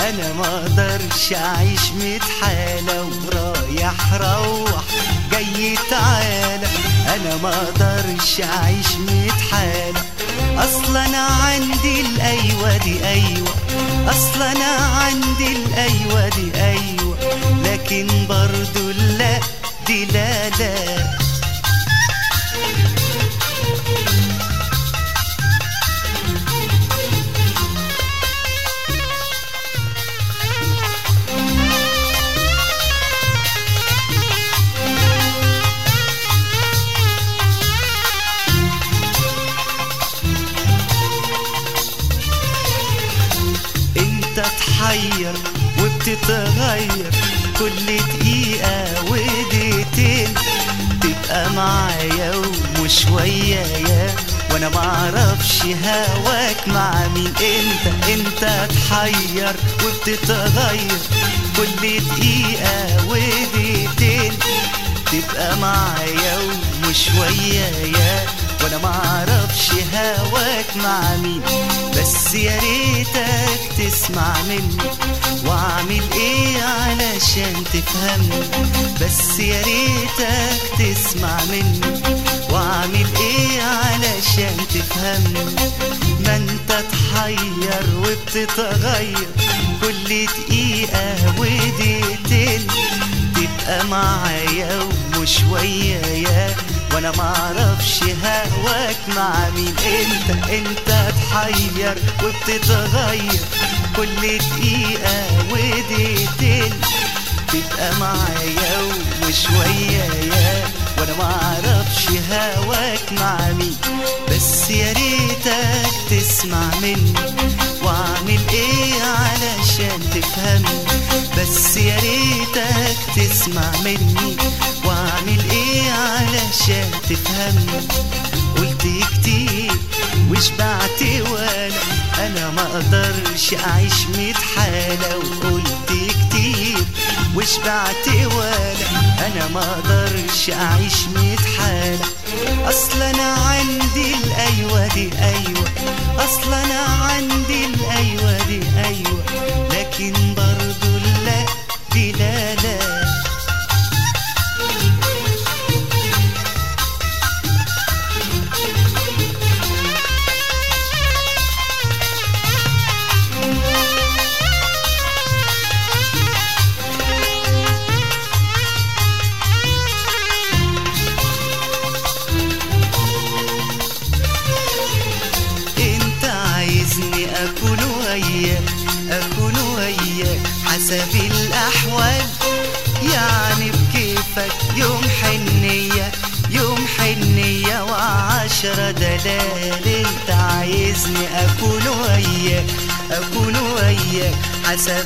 انا ما اقدرش اعيش متحالة ورايح روح جاي تعالى انا ما اقدرش اعيش متحالة اصلا انا عندي الايوة دي ايوة اصلا انا عندي الايوة دي ايوة لكن برضو لا دي لا لا انت تحير وبتتغير كل دقيقة ودقيقتين تبقى معايا ومش ويايا وانا معرفش هواك مع مين انت انت تحير وبتتغير كل دقيقة ودقيقتين تبقى معايا ومش ويايا وانا معرفش هواك مع مين بس يا ريتك تسمع مني واعمل ايه علشان تفهمني بس يا ريتك تسمع مني واعمل ايه علشان تفهمني ما انت تحير وبتتغير كل دقيقة ودقيقتين تبقى معايا ومش ويايا وانا معرفش هواك مع مين انت انت تحير وبتتغير كل دقيقة ودقيقتين تبقى معايا ومش ويايا وانا معرفش هواك مع مين بس يا ريتك تسمع مني واعمل ايه علشان تفهمني بس يا ريتك تسمع مني واعمل ايه علشان تفهمني قلت كتير وشبعت ولا انا ما اقدرش اعيش متحالة وقلت كتير وشبعت ولا انا ما اقدرش اعيش متحالة اصلا انا عندي الايوة دي ايوة اصلا انا عندي الايوة دي ايوة لكن برضو لا دي لا لا انت عايزني اكون وياك اكون وياك حسب الاحوال يعني بكيفك يوم حنية يوم حنية وعشرة دلال انت عايزني اكون وياك اكون وياك حسب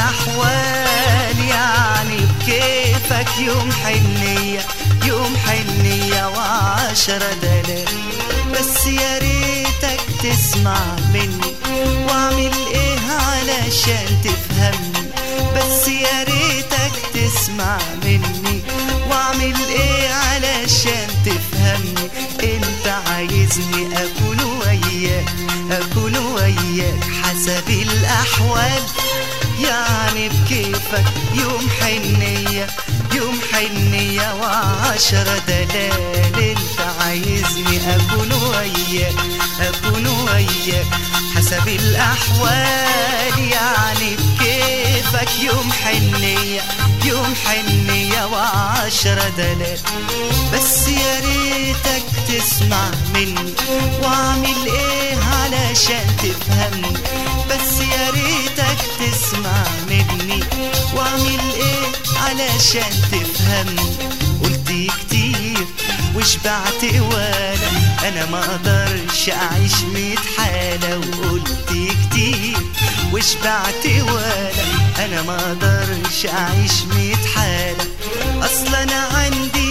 الاحوال يعني بكيفك يوم حنية يوم حنية وعشرة دلال بس يا ريتك تسمع مني واعمل ايه علشان تفهمني بس يا ريتك تسمع مني واعمل ايه علشان تفهمني انت عايزني اكون وياك اكون وياك حسب الاحوال يعني بكيفك يوم حنية يوم حنية وعشرة دلال انت عايزني اكون وياك اكون وياك حسب الاحوال يعني بكيفك يوم حنية يوم حنية وعشرة دلال بس يا ريتك تسمع مني واعمل ايه علشان تفهمني بس يا ريتك تسمع مني واعمل ايه علشان تفهمني قلت كتير وشبعت ولا انا ما اقدرش اعيش متحالة وقلت كتير وشبعت ولا انا ما اقدرش اعيش متحالة اصلا انا عندي